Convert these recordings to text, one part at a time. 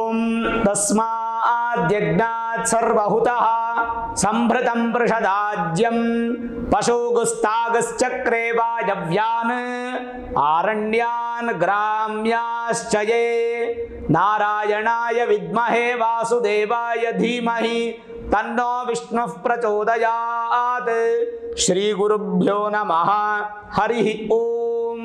ಓಂ ತಸ್ಮಾದ್ಯಜ್ಞಾತ್ ಸರ್ವಹುತಃ ಸಂಭೃತಂ ಪೃಷದಾಜ್ಯಂ ಪಶುಗುಸ್ತಾಗಶ್ಚಕ್ರೆ ವಾಯವ್ಯಾನ್ ಆರಣ್ಯಾನ್ ಗ್ರಾಮ್ಯಾಶ್ಚಯೇ ನಾರಾಯಣಾಯ ವಿದ್ಮಹೇ ವಾಸುದೇವಾಯ ಧೀಮಹಿ ತನ್ನೋ ವಿಷ್ಣು ಪ್ರಚೋದಯಾತ್ ಶ್ರೀ ಗುರುಭ್ಯೋ ನಮಃ ಹರಿ ಓಂ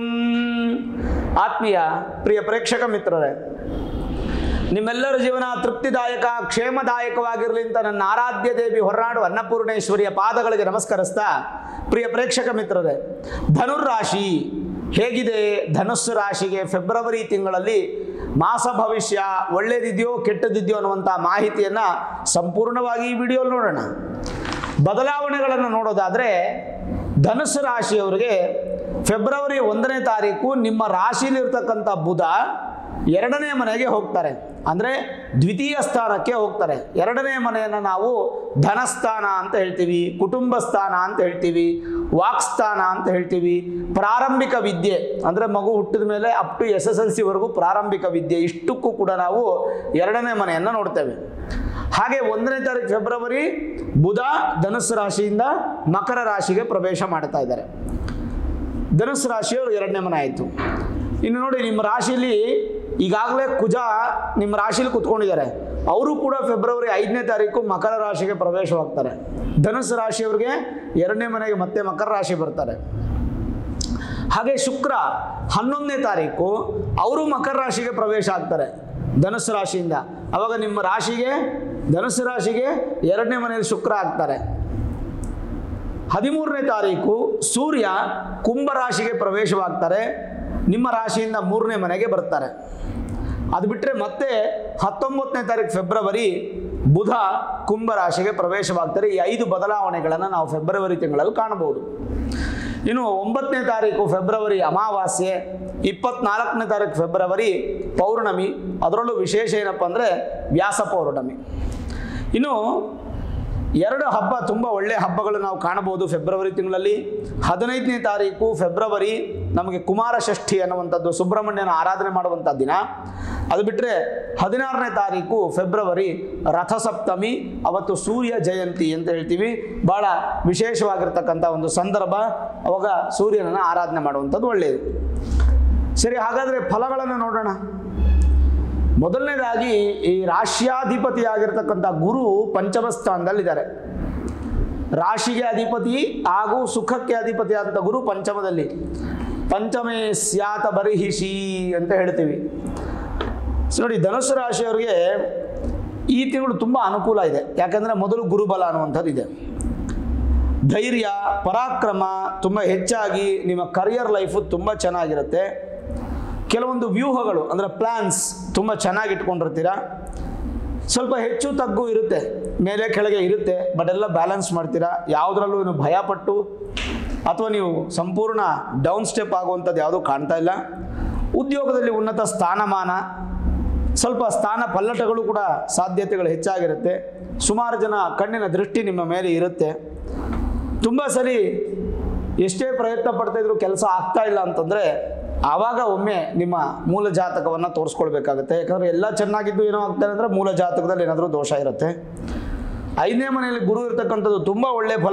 ಆತ್ಮೀಯ ಪ್ರಿಯ ಪ್ರೇಕ್ಷಕ ಮಿತ್ರರೇ ನಿಮ್ಮೆಲ್ಲರ ಜೀವನ ತೃಪ್ತಿದಾಯಕ ಕ್ಷೇಮದಾಯಕವಾಗಿರಲಿ ಅಂತ ನನ್ನ ಆರಾಧ್ಯ ದೇವಿ ಹೊರನಾಡು ಅನ್ನಪೂರ್ಣೇಶ್ವರಿಯ ಪಾದಗಳಿಗೆ ನಮಸ್ಕರಿಸ್ತಾ ಪ್ರಿಯ ಪ್ರೇಕ್ಷಕ ಮಿತ್ರರೇ ಧನುರ್ರಾಶಿ ಹೇಗಿದೆ ಧನುಸ್ಸು ರಾಶಿಗೆ ಫೆಬ್ರವರಿ ತಿಂಗಳಲ್ಲಿ ಮಾಸ ಭವಿಷ್ಯ ಒಳ್ಳೇದಿದೆಯೋ ಕೆಟ್ಟದಿದೆಯೋ ಅನ್ನುವಂಥ ಮಾಹಿತಿಯನ್ನು ಸಂಪೂರ್ಣವಾಗಿ ಈ ವಿಡಿಯೋಲಿ ನೋಡೋಣ ಬದಲಾವಣೆಗಳನ್ನು ನೋಡೋದಾದರೆ ಧನುಸ್ಸು ರಾಶಿಯವರಿಗೆ ಫೆಬ್ರವರಿ ಒಂದನೇ ತಾರೀಕು ನಿಮ್ಮ ರಾಶಿಯಲ್ಲಿರ್ತಕ್ಕಂಥ ಬುಧ ಎರಡನೇ ಮನೆಗೆ ಹೋಗ್ತಾರೆ ಅಂದರೆ ದ್ವಿತೀಯ ಸ್ಥಾನಕ್ಕೆ ಹೋಗ್ತಾರೆ ಎರಡನೇ ಮನೆಯನ್ನು ನಾವು ಧನಸ್ಥಾನ ಅಂತ ಹೇಳ್ತೀವಿ ಕುಟುಂಬ ಸ್ಥಾನ ಅಂತ ಹೇಳ್ತೀವಿ ವಾಕ್ಸ್ಥಾನ ಅಂತ ಹೇಳ್ತೀವಿ ಪ್ರಾರಂಭಿಕ ವಿದ್ಯೆ ಅಂದರೆ ಮಗು ಹುಟ್ಟಿದ ಮೇಲೆ up to S S L ಸಿವರೆಗೂ ಪ್ರಾರಂಭಿಕ ವಿದ್ಯೆ ಇಷ್ಟಕ್ಕೂ ಕೂಡ ನಾವು ಎರಡನೇ ಮನೆಯನ್ನು ನೋಡ್ತೇವೆ ಹಾಗೆ ಒಂದನೇ ತಾರೀಕು ಫೆಬ್ರವರಿ ಬುಧ ಧನುಸ್ಸು ರಾಶಿಯಿಂದ ಮಕರ ರಾಶಿಗೆ ಪ್ರವೇಶ ಮಾಡ್ತಾ ಇದ್ದಾರೆ ಧನುಸ್ಸು ರಾಶಿಯವರು ಎರಡನೇ ಮನೆ ಆಯಿತು ಇನ್ನು ನೋಡಿ ನಿಮ್ಮ ರಾಶಿಯಲ್ಲಿ ಈಗಾಗಲೇ ಕುಜ ನಿಮ್ಮ ರಾಶಿಯಲ್ಲಿ ಕುತ್ಕೊಂಡಿದ್ದಾರೆ ಅವರು ಕೂಡ ಫೆಬ್ರವರಿ ಐದನೇ ತಾರೀಕು ಮಕರ ರಾಶಿಗೆ ಪ್ರವೇಶವಾಗ್ತಾರೆ ಧನುಸ್ಸು ರಾಶಿಯವರಿಗೆ ಎರಡನೇ ಮನೆಗೆ ಮತ್ತೆ ಮಕರ ರಾಶಿ ಬರ್ತಾರೆ ಹಾಗೆ ಶುಕ್ರ ಹನ್ನೊಂದನೇ ತಾರೀಕು ಅವರು ಮಕರ ರಾಶಿಗೆ ಪ್ರವೇಶ ಆಗ್ತಾರೆ ಧನುಸ್ಸು ರಾಶಿಯಿಂದ ಅವಾಗ ನಿಮ್ಮ ರಾಶಿಗೆ ಧನುಸ್ಸು ರಾಶಿಗೆ ಎರಡನೇ ಮನೆಯಲ್ಲಿ ಶುಕ್ರ ಆಗ್ತಾರೆ ಹದಿಮೂರನೇ ತಾರೀಕು ಸೂರ್ಯ ಕುಂಭ ರಾಶಿಗೆ ಪ್ರವೇಶವಾಗ್ತಾರೆ ನಿಮ್ಮ ರಾಶಿಯಿಂದ ಮೂರನೇ ಮನೆಗೆ ಬರ್ತಾರೆ ಅದು ಬಿಟ್ಟರೆ ಮತ್ತೆ ಹತ್ತೊಂಬತ್ತನೇ ತಾರೀಕು ಫೆಬ್ರವರಿ ಬುಧ ಕುಂಭ ರಾಶಿಗೆ ಪ್ರವೇಶವಾಗ್ತಾರೆ ಈ ಐದು ಬದಲಾವಣೆಗಳನ್ನು ನಾವು ಫೆಬ್ರವರಿ ತಿಂಗಳಲ್ಲಿ ಕಾಣಬಹುದು ಇನ್ನು ಒಂಬತ್ತನೇ ತಾರೀಕು ಫೆಬ್ರವರಿ ಅಮಾವಾಸ್ಯೆ ಇಪ್ಪತ್ನಾಲ್ಕನೇ ತಾರೀಕು ಫೆಬ್ರವರಿ ಪೌರ್ಣಮಿ ಅದರಲ್ಲೂ ವಿಶೇಷ ಏನಪ್ಪ ಅಂದರೆ ವ್ಯಾಸ ಪೌರ್ಣಮಿ ಇನ್ನು ಎರಡು ಹಬ್ಬ ತುಂಬ ಒಳ್ಳೆಯ ಹಬ್ಬಗಳು ನಾವು ಕಾಣಬಹುದು ಫೆಬ್ರವರಿ ತಿಂಗಳಲ್ಲಿ ಹದಿನೈದನೇ ತಾರೀಕು ಫೆಬ್ರವರಿ ನಮಗೆ ಕುಮಾರ ಷಷ್ಠಿ ಅನ್ನುವಂಥದ್ದು ಸುಬ್ರಹ್ಮಣ್ಯನ ಆರಾಧನೆ ಮಾಡುವಂಥ ದಿನ ಅದು ಬಿಟ್ಟರೆ ಹದಿನಾರನೇ ತಾರೀಕು ಫೆಬ್ರವರಿ ರಥಸಪ್ತಮಿ ಅವತ್ತು ಸೂರ್ಯ ಜಯಂತಿ ಅಂತ ಹೇಳ್ತೀವಿ ಭಾಳ ವಿಶೇಷವಾಗಿರ್ತಕ್ಕಂಥ ಒಂದು ಸಂದರ್ಭ ಅವಾಗ ಸೂರ್ಯನನ್ನು ಆರಾಧನೆ ಮಾಡುವಂಥದ್ದು ಒಳ್ಳೆಯದು ಸರಿ ಹಾಗಾದರೆ ಫಲಗಳನ್ನು ನೋಡೋಣ ಮೊದಲನೇದಾಗಿ ಈ ರಾಶ್ಯಾಧಿಪತಿಯಾಗಿರ್ತಕ್ಕಂಥ ಗುರು ಪಂಚಮ ಸ್ಥಾನದಲ್ಲಿದ್ದಾರೆ ರಾಶಿಗೆ ಅಧಿಪತಿ ಹಾಗೂ ಸುಖಕ್ಕೆ ಅಧಿಪತಿ ಆದಂಥ ಗುರು ಪಂಚಮದಲ್ಲಿ ಪಂಚಮೇ ಸ್ಯಾತ ಬರಿಹಿಷಿ ಅಂತ ಹೇಳ್ತೀವಿ ಸೊ ನೋಡಿ ಧನುಸ್ಸು ರಾಶಿಯವರಿಗೆ ಈ ತಿಂಗಳು ತುಂಬ ಅನುಕೂಲ ಇದೆ ಯಾಕಂದರೆ ಮೊದಲು ಗುರುಬಲ ಅನ್ನುವಂಥದ್ದು ಇದೆ ಧೈರ್ಯ ಪರಾಕ್ರಮ ತುಂಬ ಹೆಚ್ಚಾಗಿ ನಿಮ್ಮ ಕರಿಯರ್ ಲೈಫು ತುಂಬ ಚೆನ್ನಾಗಿರುತ್ತೆ ಕೆಲವೊಂದು ವ್ಯೂಹಗಳು ಅಂದರೆ ಪ್ಲ್ಯಾನ್ಸ್ ತುಂಬ ಚೆನ್ನಾಗಿ ಇಟ್ಕೊಂಡಿರ್ತೀರ ಸ್ವಲ್ಪ ಹೆಚ್ಚು ತಗ್ಗು ಇರುತ್ತೆ ಮೇಲೆ ಕೆಳಗೆ ಇರುತ್ತೆ ಬಟ್ ಎಲ್ಲ ಬ್ಯಾಲೆನ್ಸ್ ಮಾಡ್ತೀರಾ ಯಾವುದರಲ್ಲೂ ನೀವು ಭಯಪಟ್ಟು ಅಥವಾ ನೀವು ಸಂಪೂರ್ಣ ಡೌನ್ ಸ್ಟೆಪ್ ಆಗುವಂಥದ್ದು ಯಾವುದೂ ಕಾಣ್ತಾ ಇಲ್ಲ ಉದ್ಯೋಗದಲ್ಲಿ ಉನ್ನತ ಸ್ಥಾನಮಾನ ಸ್ವಲ್ಪ ಸ್ಥಾನ ಪಲ್ಲಟಗಳು ಕೂಡ ಸಾಧ್ಯತೆಗಳು ಹೆಚ್ಚಾಗಿರುತ್ತೆ ಸುಮಾರು ಜನ ಕಣ್ಣಿನ ದೃಷ್ಟಿ ನಿಮ್ಮ ಮೇಲೆ ಇರುತ್ತೆ ತುಂಬ ಸರಿ ಎಷ್ಟೇ ಪ್ರಯತ್ನ ಪಡ್ತಾ ಇದ್ರು ಕೆಲಸ ಆಗ್ತಾ ಇಲ್ಲ ಅಂತಂದರೆ ಆವಾಗ ಒಮ್ಮೆ ನಿಮ್ಮ ಮೂಲ ಜಾತಕವನ್ನು ತೋರಿಸ್ಕೊಳ್ಬೇಕಾಗುತ್ತೆ ಯಾಕಂದರೆ ಎಲ್ಲ ಚೆನ್ನಾಗಿದ್ದು ಏನೋ ಆಗ್ತಾರೆ ಅಂದರೆ ಮೂಲ ಜಾತಕದಲ್ಲಿ ಏನಾದರೂ ದೋಷ ಇರುತ್ತೆ ಐದನೇ ಮನೆಯಲ್ಲಿ ಗುರು ಇರ್ತಕ್ಕಂಥದ್ದು ತುಂಬ ಒಳ್ಳೆಯ ಫಲ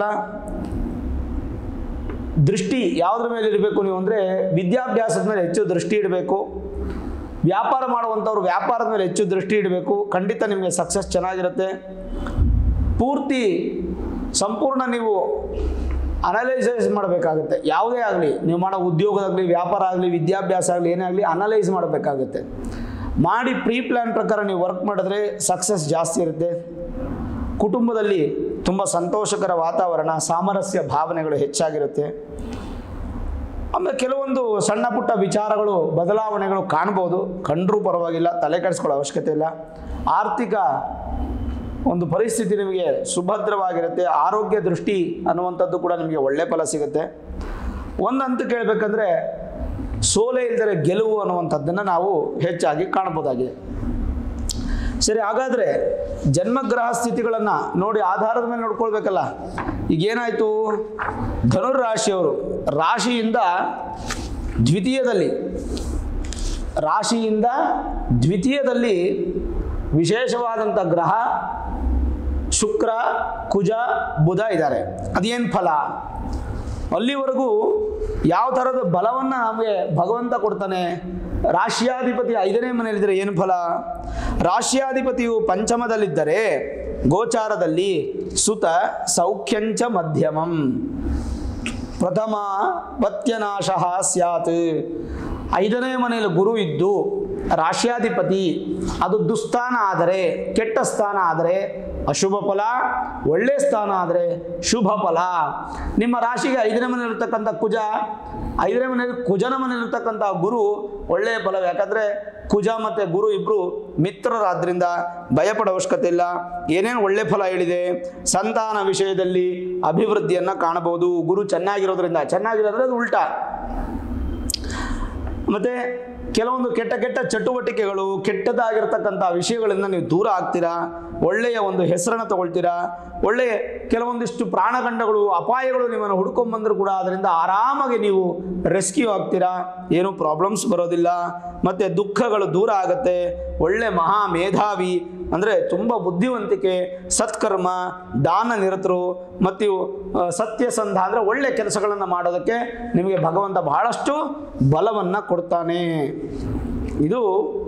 ದೃಷ್ಟಿ ಯಾವುದ್ರ ಮೇಲೆ ಇರಬೇಕು ನೀವು ಅಂದರೆ ವಿದ್ಯಾಭ್ಯಾಸದ ಮೇಲೆ ಹೆಚ್ಚು ದೃಷ್ಟಿ ಇಡಬೇಕು ವ್ಯಾಪಾರ ಮಾಡುವಂಥವ್ರು ವ್ಯಾಪಾರದ ಮೇಲೆ ಹೆಚ್ಚು ದೃಷ್ಟಿ ಇಡಬೇಕು ಖಂಡಿತ ನಿಮಗೆ ಸಕ್ಸಸ್ ಚೆನ್ನಾಗಿರುತ್ತೆ ಪೂರ್ತಿ ಸಂಪೂರ್ಣ ನೀವು ಅನಲೈಸೈಸ್ ಮಾಡಬೇಕಾಗುತ್ತೆ ಯಾವುದೇ ಆಗಲಿ ನೀವು ಮಾಡೋ ಉದ್ಯೋಗದಾಗಲಿ ವ್ಯಾಪಾರ ಆಗಲಿ ವಿದ್ಯಾಭ್ಯಾಸ ಆಗಲಿ ಏನೇ ಆಗಲಿ ಅನಲೈಸ್ ಮಾಡಬೇಕಾಗುತ್ತೆ ಮಾಡಿ ಪ್ರೀ ಪ್ಲ್ಯಾನ್ ಪ್ರಕಾರ ನೀವು ವರ್ಕ್ ಮಾಡಿದ್ರೆ ಸಕ್ಸಸ್ ಜಾಸ್ತಿ ಇರುತ್ತೆ ಕುಟುಂಬದಲ್ಲಿ ತುಂಬ ಸಂತೋಷಕರ ವಾತಾವರಣ ಸಾಮರಸ್ಯ ಭಾವನೆಗಳು ಹೆಚ್ಚಾಗಿರುತ್ತೆ ಆಮೇಲೆ ಕೆಲವೊಂದು ಸಣ್ಣ ಪುಟ್ಟ ವಿಚಾರಗಳು ಬದಲಾವಣೆಗಳು ಕಾಣ್ಬೋದು ಕಂಡರೂ ಪರವಾಗಿಲ್ಲ ತಲೆ ಕೆಡಿಸ್ಕೊಳ್ಳೋ ಅವಶ್ಯಕತೆ ಇಲ್ಲ ಆರ್ಥಿಕ ಒಂದು ಪರಿಸ್ಥಿತಿ ನಿಮಗೆ ಸುಭದ್ರವಾಗಿರುತ್ತೆ ಆರೋಗ್ಯ ದೃಷ್ಟಿ ಅನ್ನುವಂಥದ್ದು ಕೂಡ ನಿಮಗೆ ಒಳ್ಳೆ ಫಲ ಸಿಗುತ್ತೆ ಒಂದು ಹಂತ ಕೇಳಬೇಕಂದ್ರೆ ಸೋಲೆ ಇಲ್ಲದರೆ ಗೆಲುವು ಅನ್ನುವಂಥದ್ದನ್ನು ನಾವು ಹೆಚ್ಚಾಗಿ ಕಾಣ್ಬೋದಾಗಿದೆ ಸರಿ ಹಾಗಾದರೆ ಜನ್ಮಗ್ರಹ ಸ್ಥಿತಿಗಳನ್ನು ನೋಡಿ ಆಧಾರದ ಮೇಲೆ ನೋಡ್ಕೊಳ್ಬೇಕಲ್ಲ ಈಗ ಏನಾಯಿತು ಧನುರ್ ರಾಶಿಯವರು ರಾಶಿಯಿಂದ ದ್ವಿತೀಯದಲ್ಲಿ ರಾಶಿಯಿಂದ ದ್ವಿತೀಯದಲ್ಲಿ ವಿಶೇಷವಾದಂಥ ಗ್ರಹ ಶುಕ್ರ ಕುಜ ಬುಧ ಇದ್ದಾರೆ ಅದೇನು ಫಲ ಅಲ್ಲಿವರೆಗೂ ಯಾವ ಥರದ ಬಲವನ್ನು ನಮಗೆ ಭಗವಂತ ಕೊಡ್ತಾನೆ ರಾಶಿಯಾಧಿಪತಿ ಐದನೇ ಮನೆಯಲ್ಲಿದ್ದರೆ ಏನು ಫಲ ರಾಶಿಯಾಧಿಪತಿಯು ಪಂಚಮದಲ್ಲಿದ್ದರೆ ಗೋಚಾರದಲ್ಲಿ ಸುತ ಸೌಖ್ಯಂಚ ಮಧ್ಯಮಂ ಪ್ರಥಮ ಪತ್ಯನಾಶ ಸ್ಯಾತ್ ಐದನೇ ಮನೆಯಲ್ಲಿ ಗುರು ಇದ್ದು ರಾಶ್ಯಾಧಿಪತಿ ಅದು ದುಸ್ಥಾನ ಆದರೆ ಕೆಟ್ಟ ಸ್ಥಾನ ಆದರೆ ಅಶುಭ ಫಲ ಒಳ್ಳೆ ಸ್ಥಾನ ಆದರೆ ಶುಭ ಫಲ ನಿಮ್ಮ ರಾಶಿಗೆ ಐದನೇ ಮನೆಯಲ್ಲಿರ್ತಕ್ಕಂಥ ಕುಜ ಐದನೇ ಮನೆಯಲ್ಲಿ ಕುಜನ ಮನೆಯಲ್ಲಿರ್ತಕ್ಕಂಥ ಗುರು ಒಳ್ಳೆಯ ಫಲ ಯಾಕಂದರೆ ಕುಜ ಮತ್ತು ಗುರು ಇಬ್ಬರು ಮಿತ್ರರಾದ್ರಿಂದ ಭಯಪಡೋ ಅವಶ್ಯಕತೆ ಇಲ್ಲ ಏನೇನು ಒಳ್ಳೆ ಫಲ ಹೇಳಿದೆ ಸಂತಾನ ವಿಷಯದಲ್ಲಿ ಅಭಿವೃದ್ಧಿಯನ್ನು ಕಾಣಬಹುದು ಗುರು ಚೆನ್ನಾಗಿರೋದ್ರಿಂದ ಚೆನ್ನಾಗಿರೋದ್ರೆ ಅದು ಉಲ್ಟಾ ಮತ್ತು ಕೆಲವೊಂದು ಕೆಟ್ಟ ಕೆಟ್ಟ ಚಟುವಟಿಕೆಗಳು ಕೆಟ್ಟದಾಗಿರ್ತಕ್ಕಂಥ ವಿಷಯಗಳಿಂದ ನೀವು ದೂರ ಆಗ್ತೀರಾ ಒಳ್ಳೆಯ ಒಂದು ಹೆಸರನ್ನು ತಗೊಳ್ತೀರಾ ಒಳ್ಳೆಯ ಕೆಲವೊಂದಿಷ್ಟು ಪ್ರಾಣಗಂಡಗಳು ಅಪಾಯಗಳು ನಿಮ್ಮನ್ನು ಹುಡ್ಕೊಂಬಂದರೂ ಕೂಡ ಅದರಿಂದ ಆರಾಮಾಗಿ ನೀವು ರೆಸ್ಕ್ಯೂ ಆಗ್ತೀರಾ ಏನೂ ಪ್ರಾಬ್ಲಮ್ಸ್ ಬರೋದಿಲ್ಲ ಮತ್ತು ದುಃಖಗಳು ದೂರ ಆಗುತ್ತೆ ಒಳ್ಳೆ ಮಹಾ ಮೇಧಾವಿ ಅಂದರೆ ತುಂಬ ಬುದ್ಧಿವಂತಿಕೆ ಸತ್ಕರ್ಮ ದಾನ ನಿರತರು ಮತ್ತು ಆ, ಸತ್ಯಸಂಧ ಅಂದರೆ ಒಳ್ಳೆ ಕೆಲಸಗಳನ್ನು ಮಾಡೋದಕ್ಕೆ ನಿಮಗೆ ಭಗವಂತ ಬಹಳಷ್ಟು ಬಲವನ್ನು ಕೊಡ್ತಾನೆ ಇದು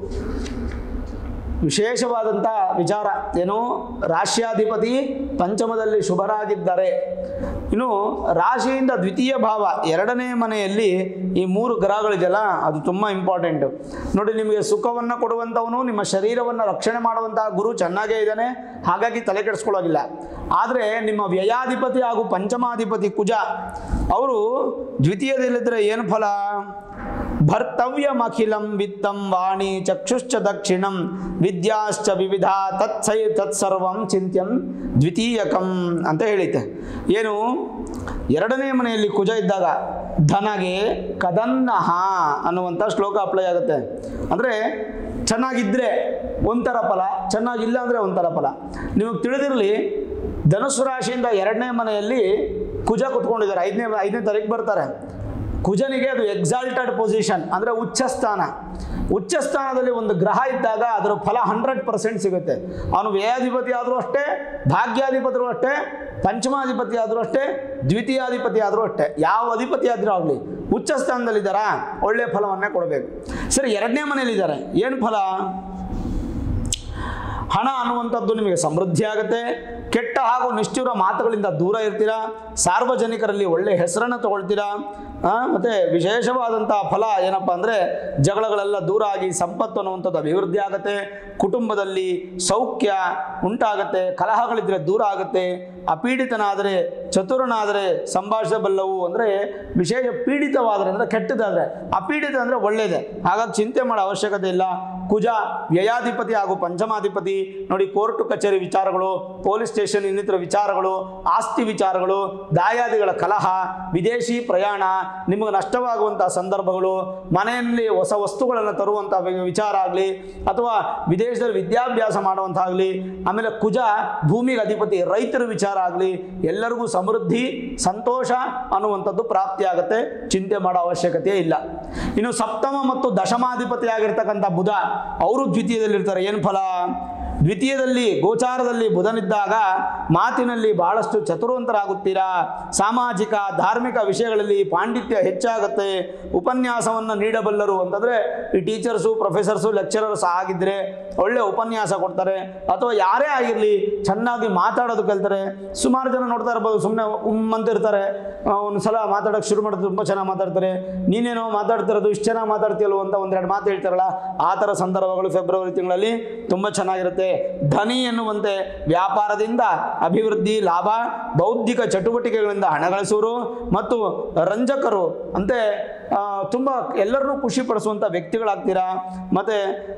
ವಿಶೇಷವಾದಂಥ ವಿಚಾರ ಏನು ರಾಶ್ಯಾಧಿಪತಿ ಪಂಚಮದಲ್ಲಿ ಶುಭರಾಗಿದ್ದಾರೆ ಇನ್ನು ರಾಶಿಯಿಂದ ದ್ವಿತೀಯ ಭಾವ ಎರಡನೇ ಮನೆಯಲ್ಲಿ ಈ ಮೂರು ಗ್ರಹಗಳಿದೆಯಲ್ಲ ಅದು ತುಂಬ ಇಂಪಾರ್ಟೆಂಟ್ ನೋಡಿ ನಿಮಗೆ ಸುಖವನ್ನು ಕೊಡುವಂಥವನು ನಿಮ್ಮ ಶರೀರವನ್ನು ರಕ್ಷಣೆ ಮಾಡುವಂತಹ ಗುರು ಚೆನ್ನಾಗೇ ಇದ್ದಾನೆ ಹಾಗಾಗಿ ತಲೆ ಕೆಡಿಸ್ಕೊಳ್ಳೋಗಿಲ್ಲ ಆದರೆ ನಿಮ್ಮ ವ್ಯಯಾಧಿಪತಿ ಹಾಗೂ ಪಂಚಮಾಧಿಪತಿ ಕುಜ ಅವರು ದ್ವಿತೀಯದಲ್ಲಿದ್ದರೆ ಏನು ಫಲ ಭರ್ತವ್ಯಮಖಿಲಂ ವಿತ್ತಂ ವಾಣಿ ಚಕ್ಷುಶ್ಚ ದಕ್ಷಿಣಂ ವಿದ್ಯಾಶ್ಚ ವಿವಿಧ ತತ್ಸೈ ತತ್ಸರ್ವಂ ಚಿಂತ್ಯಂ ದ್ವಿತೀಯಕಂ ಅಂತ ಹೇಳಿತೆ ಏನು ಎರಡನೇ ಮನೆಯಲ್ಲಿ ಕುಜ ಇದ್ದಾಗ ಧನಗೆ ಕದನ್ನಹ ಅನ್ನುವಂಥ ಶ್ಲೋಕ ಅಪ್ಲೈ ಆಗುತ್ತೆ ಅಂದರೆ ಚೆನ್ನಾಗಿದ್ದರೆ ಒಂಥರ ಫಲ ಚೆನ್ನಾಗಿಲ್ಲ ಅಂದರೆ ಒಂಥರ ಫಲ ನಿಮಗೆ ತಿಳಿದಿರಲಿ ಧನುಸು ರಾಶಿಯಿಂದ ಎರಡನೇ ಮನೆಯಲ್ಲಿ ಕುಜ ಕುತ್ಕೊಂಡಿದ್ದಾರೆ ಐದನೇ ಐದನೇ ತಾರೀಕು ಬರ್ತಾರೆ ಕುಜನಿಗೆ ಅದು ಎಕ್ಸಾಲ್ಟೆಡ್ ಪೊಸಿಷನ್ ಅಂದರೆ ಉಚ್ಚ ಸ್ಥಾನ ಉಚ್ಚ ಸ್ಥಾನದಲ್ಲಿ ಒಂದು ಗ್ರಹ ಇದ್ದಾಗ ಅದರ ಫಲ ಹಂಡ್ರೆಡ್ ಪರ್ಸೆಂಟ್ ಸಿಗುತ್ತೆ ಅವನು ವ್ಯಯಾಧಿಪತಿ ಆದರೂ ಅಷ್ಟೇ ಭಾಗ್ಯಾಧಿಪತಿಗಳು ಅಷ್ಟೇ ಪಂಚಮಾಧಿಪತಿ ಆದರೂ ಅಷ್ಟೇ ದ್ವಿತೀಯಾಧಿಪತಿ ಆದರೂ ಅಷ್ಟೇ ಯಾವ ಅಧಿಪತಿ ಆದರೂ ಆಗಲಿ ಉಚ್ಚ ಸ್ಥಾನದಲ್ಲಿದ್ದಾರಾ ಒಳ್ಳೆಯ ಫಲವನ್ನೇ ಕೊಡಬೇಕು ಸರಿ ಎರಡನೇ ಮನೆಯಲ್ಲಿದ್ದಾರೆ ಏನು ಫಲ ಹಣ ಅನ್ನುವಂಥದ್ದು ನಿಮಗೆ ಸಮೃದ್ಧಿ ಆಗುತ್ತೆ ಕೆಟ್ಟ ಹಾಗೂ ನಿಷ್ಠುರ ಮಾತುಗಳಿಂದ ದೂರ ಇರ್ತೀರಾ ಸಾರ್ವಜನಿಕರಲ್ಲಿ ಒಳ್ಳೆಯ ಹೆಸರನ್ನು ತಗೊಳ್ತೀರಾ ಆ, ಮತ್ತೆ ವಿಶೇಷವಾದಂಥ ಫಲ ಏನಪ್ಪ ಅಂದರೆ ಜಗಳಗಳೆಲ್ಲ ದೂರ ಆಗಿ ಸಂಪತ್ತು ಅನ್ನುವಂಥದ್ದು ಅಭಿವೃದ್ಧಿ ಆಗುತ್ತೆ ಕುಟುಂಬದಲ್ಲಿ ಸೌಖ್ಯ ಉಂಟಾಗುತ್ತೆ ಕಲಹಗಳಿದ್ರೆ ದೂರ ಆಗುತ್ತೆ ಅಪೀಡಿತನಾದರೆ ಚತುರನಾದರೆ ಸಂಭಾಷಿಸಬಲ್ಲವು ಅಂದರೆ ವಿಶೇಷ ಪೀಡಿತವಾದರೆ ಅಂದರೆ ಕೆಟ್ಟದಾದರೆ ಅಪೀಡಿತ ಅಂದರೆ ಒಳ್ಳೆಯದೇ ಹಾಗಾಗಿ ಚಿಂತೆ ಮಾಡೋ ಅವಶ್ಯಕತೆ ಇಲ್ಲ ಕುಜ ವ್ಯಯಾಧಿಪತಿ ಹಾಗೂ ಪಂಚಮಾಧಿಪತಿ ನೋಡಿ ಕೋರ್ಟು ಕಚೇರಿ ವಿಚಾರಗಳು ಪೊಲೀಸ್ ಸ್ಟೇಷನ್ ಇನ್ನಿತರ ವಿಚಾರಗಳು ಆಸ್ತಿ ವಿಚಾರಗಳು ದಾಯಾದಿಗಳ ಕಲಹ ವಿದೇಶಿ ಪ್ರಯಾಣ ನಿಮಗೆ ನಷ್ಟವಾಗುವಂಥ ಸಂದರ್ಭಗಳು ಮನೆಯಲ್ಲಿ ಹೊಸ ವಸ್ತುಗಳನ್ನು ತರುವಂಥ ವಿ- ವಿಚಾರ ಆಗಲಿ ಅಥವಾ ವಿದೇಶದಲ್ಲಿ ವಿದ್ಯಾಭ್ಯಾಸ ಮಾಡುವಂತಾಗಲಿ ಆಮೇಲೆ ಕುಜ ಭೂಮಿಗೆ ಅಧಿಪತಿ ರೈತರ ವಿಚಾರ ಆಗಲಿ ಎಲ್ಲರಿಗೂ ಸಮೃದ್ಧಿ ಸಂತೋಷ ಅನ್ನುವಂಥದ್ದು ಪ್ರಾಪ್ತಿಯಾಗುತ್ತೆ ಚಿಂತೆ ಮಾಡೋ ಅವಶ್ಯಕತೆ ಇಲ್ಲ ಇನ್ನು ಸಪ್ತಮ ಮತ್ತು ದಶಮಾಧಿಪತಿ ಆಗಿರ್ತಕ್ಕಂಥ ಬುಧ ಅವರು ದ್ವಿತೀಯದಲ್ಲಿರ್ತಾರೆ ಏನು ಫಲ ದ್ವಿತೀಯದಲ್ಲಿ ಗೋಚಾರದಲ್ಲಿ ಬುಧನಿದ್ದಾಗ ಮಾತಿನಲ್ಲಿ ಬಹಳಷ್ಟು ಚತುರವಂತರಾಗುತ್ತೀರಾ ಸಾಮಾಜಿಕ ಧಾರ್ಮಿಕ ವಿಷಯಗಳಲ್ಲಿ ಪಾಂಡಿತ್ಯ ಹೆಚ್ಚಾಗುತ್ತೆ ಉಪನ್ಯಾಸವನ್ನು ನೀಡಬಲ್ಲರು ಅಂತಂದರೆ ಈ ಟೀಚರ್ಸು ಪ್ರೊಫೆಸರ್ಸು ಲೆಕ್ಚರರ್ಸ್ ಆಗಿದ್ದರೆ ಒಳ್ಳೆ ಉಪನ್ಯಾಸ ಕೊಡ್ತಾರೆ ಅಥವಾ ಯಾರೇ ಆಗಿರಲಿ ಚೆನ್ನಾಗಿ ಮಾತಾಡೋದು ಕಲ್ತಾರೆ ಸುಮಾರು ಜನ ನೋಡ್ತಾ ಇರ್ಬೋದು ಸುಮ್ಮನೆ ಉಮ್ ಅಂತ ಇರ್ತಾರೆ ಆ, ಒಂದು ಸಲ ಮಾತಾಡೋಕ್ಕೆ ಶುರು ಮಾಡೋದು ತುಂಬ ಚೆನ್ನಾಗಿ ಮಾತಾಡ್ತಾರೆ ನೀನೇನೋ ಮಾತಾಡ್ತಿರೋದು ಇಷ್ಟು ಚೆನ್ನಾಗಿ ಮಾತಾಡ್ತೀಯಲ್ವ ಅಂತ ಒಂದೆರಡು ಮಾತು ಹೇಳ್ತಾರಲ್ಲ ಆ ಥರ ಸಂದರ್ಭಗಳು ಫೆಬ್ರವರಿ ತಿಂಗಳಲ್ಲಿ ತುಂಬ ಚೆನ್ನಾಗಿರುತ್ತೆ ಧನಿ ಎನ್ನುವಂತೆ ವ್ಯಾಪಾರದಿಂದ ಅಭಿವೃದ್ಧಿ ಲಾಭ ಬೌದ್ಧಿಕ ಚಟುವಟಿಕೆಗಳಿಂದ ಹಣ ಗಳಿಸುವರು ಮತ್ತು ರಂಜಕರು ಅಂತೆ ಆ, ತುಂಬ ಎಲ್ಲರನ್ನೂ ಖುಷಿ ಪಡಿಸುವಂಥ ವ್ಯಕ್ತಿಗಳಾಗ್ತೀರಾ ಮತ್ತು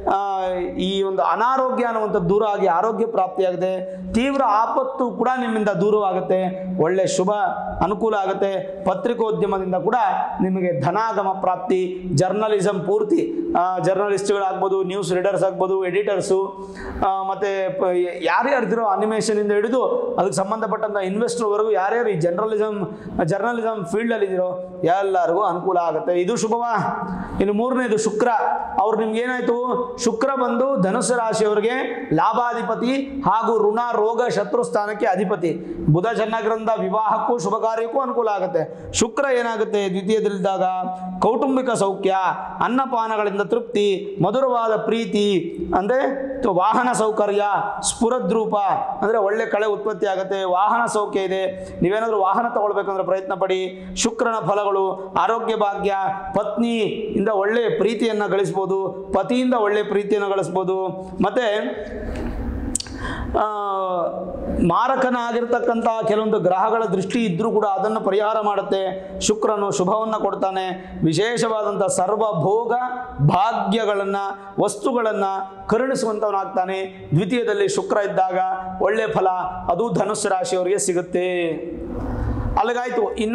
ಈ ಒಂದು ಅನಾರೋಗ್ಯ ಅನ್ನುವಂಥದ್ದು ದೂರ ಆಗಿ ಆರೋಗ್ಯ ಪ್ರಾಪ್ತಿಯಾಗುತ್ತೆ ತೀವ್ರ ಆಪತ್ತು ಕೂಡ ನಿಮ್ಮಿಂದ ದೂರವಾಗುತ್ತೆ ಒಳ್ಳೆ ಶುಭ ಅನುಕೂಲ ಆಗುತ್ತೆ ಪತ್ರಿಕೋದ್ಯಮದಿಂದ ಕೂಡ ನಿಮಗೆ ಧನಾಗಮ ಪ್ರಾಪ್ತಿ ಜರ್ನಲಿಸಮ್ ಪೂರ್ತಿ ಜರ್ನಲಿಸ್ಟ್ಗಳಾಗ್ಬೋದು ನ್ಯೂಸ್ ರೀಡರ್ಸ್ ಆಗ್ಬೋದು ಎಡಿಟರ್ಸು ಮತ್ತು ಮತ್ತು ಯಾರ್ಯಾರಿದ್ರೋ ಅನಿಮೇಷನಿಂದ ಹಿಡಿದು ಅದಕ್ಕೆ ಸಂಬಂಧಪಟ್ಟಂಥ ಇನ್ವೆಸ್ಟರ್ವರೆಗೂ ಯಾರ್ಯಾರು ಈ ಜರ್ನಲಿಸಮ್ ಜರ್ನಲಿಸಮ್ ಫೀಲ್ಡಲ್ಲಿದ್ದೀರೋ ಎಲ್ಲರಿಗೂ ಅನುಕೂಲ ಆಗುತ್ತೆ ಇದು ಶುಭವಾ ಇನ್ನು ಮೂರನೇದು ಶುಕ್ರ ಅವ್ರು ನಿಮ್ಗೆ ಏನಾಯ್ತು ಶುಕ್ರ ಬಂದು ಧನುಸು ರಾಶಿಯವರಿಗೆ ಲಾಭಾಧಿಪತಿ ಹಾಗೂ ಋಣ ರೋಗ ಶತ್ರು ಸ್ಥಾನಕ್ಕೆ ಅಧಿಪತಿ ಬುಧ ಚೆನ್ನಾಗಿರೋದ್ರಿಂದ ವಿವಾಹಕ್ಕೂ ಶುಭ ಕಾರ್ಯಕ್ಕೂ ಅನುಕೂಲ ಆಗುತ್ತೆ ಶುಕ್ರ ಏನಾಗುತ್ತೆ ದ್ವಿತೀಯದಲ್ಲಿದ್ದಾಗ ಕೌಟುಂಬಿಕ ಸೌಖ್ಯ ಅನ್ನಪಾನಗಳಿಂದ ತೃಪ್ತಿ ಮಧುರವಾದ ಪ್ರೀತಿ ಅಂದರೆ ವಾಹನ ಸೌಕರ್ಯ ಸ್ಫುರದ್ರೂಪ ಅಂದರೆ ಒಳ್ಳೆ ಕಳೆ ಉತ್ಪತ್ತಿ ಆಗುತ್ತೆ ವಾಹನ ಸೌಖ್ಯ ಇದೆ ನೀವೇನಾದರೂ ವಾಹನ ತಗೊಳ್ಬೇಕಂದ್ರೆ ಪ್ರಯತ್ನ ಪಡಿ ಶುಕ್ರನ ಫಲಗಳು ಆರೋಗ್ಯ ಭಾಗ್ಯ ಪತ್ನಿಯಿಂದ ಒಳ್ಳೆಯ ಪ್ರೀತಿಯನ್ನು ಗಳಿಸ್ಬೋದು ಪತಿಯಿಂದ ಒಳ್ಳೆಯ ಪ್ರೀತಿಯನ್ನು ಗಳಿಸ್ಬೋದು ಮತ್ತು ಆ, ಮಾರಕನಾಗಿರ್ತಕ್ಕಂಥ ಕೆಲವೊಂದು ಗ್ರಹಗಳ ದೃಷ್ಟಿ ಇದ್ದರೂ ಕೂಡ ಅದನ್ನು ಪರಿಹಾರ ಮಾಡುತ್ತೆ ಶುಕ್ರನು ಶುಭವನ್ನು ಕೊಡ್ತಾನೆ ವಿಶೇಷವಾದಂಥ ಸರ್ವಭೋಗ ಭಾಗ್ಯಗಳನ್ನು ವಸ್ತುಗಳನ್ನು ಕರುಣಿಸುವಂಥವನಾಗ್ತಾನೆ ದ್ವಿತೀಯದಲ್ಲಿ ಶುಕ್ರ ಇದ್ದಾಗ ಒಳ್ಳೆಯ ಫಲ ಅದು ಧನುಸ್ಸು ರಾಶಿಯವರಿಗೆ ಸಿಗುತ್ತೆ ಅಲ್ಲಿಗಾಯ್ತು ಇನ್ನ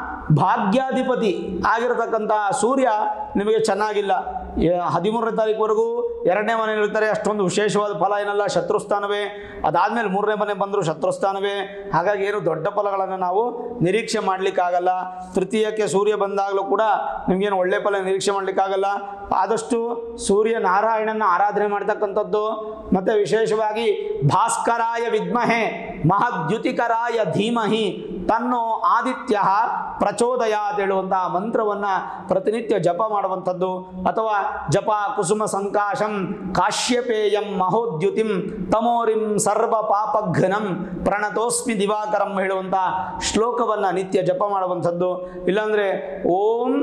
ಭಾಗ್ಯಾಧಿಪತಿ ಆಗಿರತಕ್ಕಂಥ ಸೂರ್ಯ ನಿಮಗೆ ಚೆನ್ನಾಗಿಲ್ಲ ಯ- ಹದಿಮೂರನೇ ತಾರೀಕುವರೆಗೂ ಎರಡನೇ ಮನೆ ಇರ್ತಾರೆ ಅಷ್ಟೊಂದು ವಿಶೇಷವಾದ ಫಲ ಏನಲ್ಲ ಶತ್ರುಸ್ಥಾನವೇ ಅದಾದ್ಮೇಲೆ ಮೂರನೇ ಮನೆ ಬಂದರೂ ಶತ್ರುಸ್ಥಾನವೇ ಹಾಗಾಗಿ ಏನು ದೊಡ್ಡ ಫಲಗಳನ್ನು ನಾವು ನಿರೀಕ್ಷೆ ಮಾಡಲಿಕ್ಕಾಗಲ್ಲ ತೃತೀಯಕ್ಕೆ ಸೂರ್ಯ ಬಂದಾಗಲೂ ಕೂಡ ನಿಮಗೇನು ಒಳ್ಳೆ ಫಲ ನಿರೀಕ್ಷೆ ಮಾಡಲಿಕ್ಕಾಗಲ್ಲ ಆದಷ್ಟು ಸೂರ್ಯ ನಾರಾಯಣನ ಆರಾಧನೆ ಮಾಡ್ತಕ್ಕಂಥದ್ದು ಮತ್ತು ವಿಶೇಷವಾಗಿ ಭಾಸ್ಕರಾಯ ವಿದ್ಮಹೆ ಮಹದ್ಯುತಿಕರಾಯ ಧೀಮಹಿ ತನ್ನೋ ಆದಿತ್ಯ ಪ್ರಚೋದಯಾತ್ ಹೇಳುವಂತಹ ಮಂತ್ರವನ್ನು ಪ್ರತಿನಿತ್ಯ ಜಪ ಮಾಡುವಂಥದ್ದು ಅಥವಾ ಜಪ ಕುಸುಮ ಸಂಕಾಶಂ ಕಾಶ್ಯಪೇಯಂ ಮಹೋದ್ಯುತಿಂ ತಮೋರಿಂ ಸರ್ವ ಪಾಪಘ್ನಂ ಪ್ರಣತೋಸ್ಮಿ ದಿವಾಕರಂ ಹೇಳುವಂಥ ಶ್ಲೋಕವನ್ನು ನಿತ್ಯ ಜಪ ಮಾಡುವಂಥದ್ದು ಇಲ್ಲಾಂದರೆ ಓಂ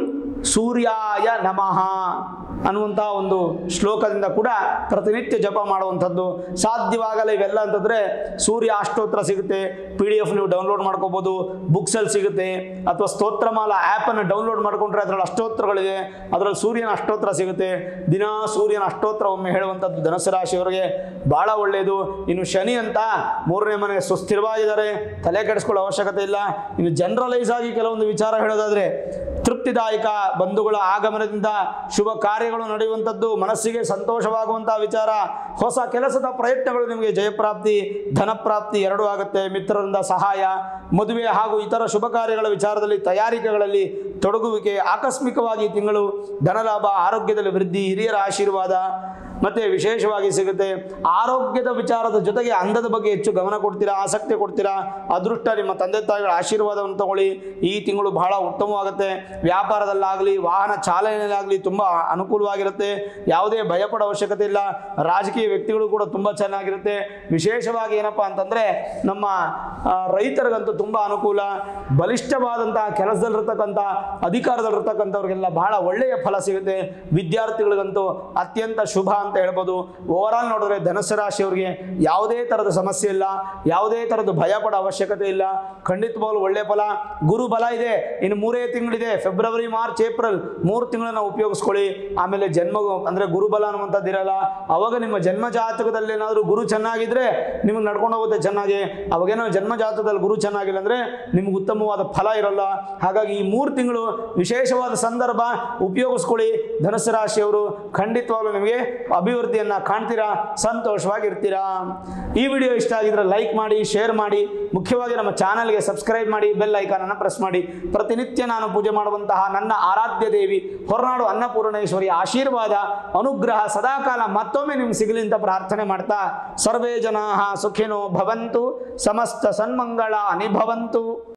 ಸೂರ್ಯಾಯ ನಮಃ ಅನ್ನುವಂಥ ಒಂದು ಶ್ಲೋಕದಿಂದ ಕೂಡ ಪ್ರತಿನಿತ್ಯ ಜಪ ಮಾಡುವಂಥದ್ದು ಸಾಧ್ಯವಾಗಲ್ಲ ಇವೆಲ್ಲ ಅಂತಂದರೆ ಸೂರ್ಯ ಅಷ್ಟೋತ್ರ ಸಿಗುತ್ತೆ ಪಿ ಡಿ ಎಫ್ ನೀವು ಡೌನ್ಲೋಡ್ ಮಾಡ್ಕೋಬೋದು ಬುಕ್ಸಲ್ಲಿ ಸಿಗುತ್ತೆ ಅಥವಾ ಸ್ತೋತ್ರಮಾಲ ಆ್ಯಪನ್ನು ಡೌನ್ಲೋಡ್ ಮಾಡ್ಕೊಂಡ್ರೆ ಅದರಲ್ಲಿ ಅಷ್ಟೋತ್ರಗಳಿದೆ ಅದರಲ್ಲಿ ಸೂರ್ಯನ ಅಷ್ಟೋತ್ರ ಸಿಗುತ್ತೆ ದಿನ ಸೂರ್ಯನ ಅಷ್ಟೋತ್ರ ಒಮ್ಮೆ ಹೇಳುವಂಥದ್ದು ಧನುಸು ರಾಶಿಯವರಿಗೆ ಭಾಳ ಒಳ್ಳೆಯದು ಇನ್ನು ಶನಿ ಅಂತ ಮೂರನೇ ಮನೆ ಸುಸ್ಥಿರವಾಗಿದ್ದಾರೆ ತಲೆ ಕೆಡಿಸ್ಕೊಳ್ಳೋ ಅವಶ್ಯಕತೆ ಇಲ್ಲ ಇನ್ನು ಜನರಲೈಸ್ ಆಗಿ ಕೆಲವೊಂದು ವಿಚಾರ ಹೇಳೋದಾದರೆ ತೃಪ್ತಿದಾಯಕ ಬಂಧುಗಳ ಆಗಮನದಿಂದ ಶುಭ ಕಾರ್ಯಗಳು ನಡೆಯುವಂಥದ್ದು ಮನಸ್ಸಿಗೆ ಸಂತೋಷವಾಗುವಂತಹ ವಿಚಾರ ಹೊಸ ಕೆಲಸದ ಪ್ರಯತ್ನಗಳು ನಿಮಗೆ ಜಯಪ್ರಾಪ್ತಿ ಧನಪ್ರಾಪ್ತಿ ಎರಡೂ ಆಗುತ್ತೆ ಮಿತ್ರರಿಂದ ಸಹಾಯ ಮದುವೆ ಹಾಗೂ ಇತರ ಶುಭ ಕಾರ್ಯಗಳ ವಿಚಾರದಲ್ಲಿ ತಯಾರಿಕೆಗಳಲ್ಲಿ ತೊಡಗುವಿಕೆ ಆಕಸ್ಮಿಕವಾಗಿ ಈ ತಿಂಗಳು ಧನಲಾಭ ಆರೋಗ್ಯದಲ್ಲಿ ವೃದ್ಧಿ ಹಿರಿಯರ ಆಶೀರ್ವಾದ ಮತ್ತೆ ವಿಶೇಷವಾಗಿ ಸಿಗುತ್ತೆ ಆರೋಗ್ಯದ ವಿಚಾರದ ಜೊತೆಗೆ ಅಂದದ ಬಗ್ಗೆ ಹೆಚ್ಚು ಗಮನ ಕೊಡ್ತೀರಾ ಆಸಕ್ತಿ ಕೊಡ್ತೀರಾ ಅದೃಷ್ಟ ನಿಮ್ಮ ತಂದೆ ತಾಯಿಗಳ ಆಶೀರ್ವಾದವನ್ನು ತಗೊಳ್ಳಿ ಈ ತಿಂಗಳು ಬಹಳ ಉತ್ತಮವಾಗುತ್ತೆ ವ್ಯಾಪಾರದಲ್ಲಾಗಲಿ ವಾಹನ ಚಾಲನೆಯಲ್ಲಾಗಲಿ ತುಂಬ ಅನುಕೂಲವಾಗಿರುತ್ತೆ ಯಾವುದೇ ಭಯಪಡೋ ಅವಶ್ಯಕತೆ ಇಲ್ಲ ರಾಜಕೀಯ ವ್ಯಕ್ತಿಗಳು ಕೂಡ ತುಂಬ ಚೆನ್ನಾಗಿರುತ್ತೆ ವಿಶೇಷವಾಗಿ ಏನಪ್ಪ ಅಂತಂದರೆ ನಮ್ಮ ಆ, ರೈತರಿಗಂತೂ ತುಂಬ ಅನುಕೂಲ ಬಲಿಷ್ಠವಾದಂತಹ ಕೆಲಸದಲ್ಲಿರ್ತಕ್ಕಂಥ ಅಧಿಕಾರದಲ್ಲಿರ್ತಕ್ಕಂಥವ್ರಿಗೆಲ್ಲ ಬಹಳ ಒಳ್ಳೆಯ ಫಲ ಸಿಗುತ್ತೆ ವಿದ್ಯಾರ್ಥಿಗಳಿಗಂತೂ ಅತ್ಯಂತ ಶುಭ ಅಂತ ಹೇಳ್ಬೋದು ಓವರ್ ಆಲ್ ನೋಡಿದ್ರೆ ಧನುಸ್ಸು ರಾಶಿಯವರಿಗೆ ಯಾವುದೇ ಥರದ ಸಮಸ್ಯೆ ಇಲ್ಲ ಯಾವುದೇ ಥರದ ಭಯ ಪಡೋ ಅವಶ್ಯಕತೆ ಇಲ್ಲ ಖಂಡಿತವಾಗ್ಲೂ ಒಳ್ಳೆ ಫಲ ಗುರು ಬಲ ಇದೆ ಇನ್ನು ಮೂರೇ ತಿಂಗಳಿದೆ ಫೆಬ್ರವರಿ ಮಾರ್ಚ್ ಏಪ್ರಿಲ್ ಮೂರು ತಿಂಗಳನ್ನ ಉಪಯೋಗಿಸ್ಕೊಳ್ಳಿ ಆಮೇಲೆ ಜನ್ಮ ಅಂದರೆ ಗುರುಬಲ ಅನ್ನುವಂಥದ್ದು ಇರಲ್ಲ ಅವಾಗ ನಿಮ್ಮ ಜನ್ಮ ಜಾತಕದಲ್ಲಿ ಏನಾದರೂ ಗುರು ಚೆನ್ನಾಗಿದ್ರೆ ನಿಮಗೆ ನಡ್ಕೊಂಡು ಹೋಗುತ್ತೆ ಚೆನ್ನಾಗಿ ಅವಾಗೇನೋ ಜನ್ಮ ಜಾತಕದಲ್ಲಿ ಗುರು ಚೆನ್ನಾಗಿಲ್ಲ ಅಂದರೆ ನಿಮ್ಗೆ ಉತ್ತಮವಾದ ಫಲ ಇರಲ್ಲ ಹಾಗಾಗಿ ಈ ಮೂರು ತಿಂಗಳು ವಿಶೇಷವಾದ ಸಂದರ್ಭ ಉಪಯೋಗಿಸ್ಕೊಳ್ಳಿ ಧನುಸು ರಾಶಿಯವರು ಖಂಡಿತವಾಗ್ಲೂ ನಿಮಗೆ ಅಭಿವೃದ್ಧಿಯನ್ನು ಕಾಣ್ತೀರಾ ಸಂತೋಷವಾಗಿರ್ತೀರಾ ಈ ವಿಡಿಯೋ ಇಷ್ಟ ಆಗಿದ್ರೆ ಲೈಕ್ ಮಾಡಿ ಶೇರ್ ಮಾಡಿ ಮುಖ್ಯವಾಗಿ ನಮ್ಮ ಚಾನಲ್ಗೆ ಸಬ್ಸ್ಕ್ರೈಬ್ ಮಾಡಿ ಬೆಲ್ ಐಕಾನನ್ನು ಪ್ರೆಸ್ ಮಾಡಿ ಪ್ರತಿನಿತ್ಯ ನಾನು ಪೂಜೆ ಮಾಡುವಂತಹ ನನ್ನ ಆರಾಧ್ಯ ದೇವಿ ಹೊರನಾಡು ಅನ್ನಪೂರ್ಣೇಶ್ವರಿ ಆಶೀರ್ವಾದ ಅನುಗ್ರಹ ಸದಾಕಾಲ ಮತ್ತೊಮ್ಮೆ ನಿಮ್ಗೆ ಸಿಗಲಿ ಅಂತ ಪ್ರಾರ್ಥನೆ ಮಾಡ್ತಾ ಸರ್ವೇ ಜನಾ ಸುಖಿನೋ ಭವಂತು ಸಮಸ್ತ ಸನ್ಮಂಗಳ ಅನಿಭವಂತು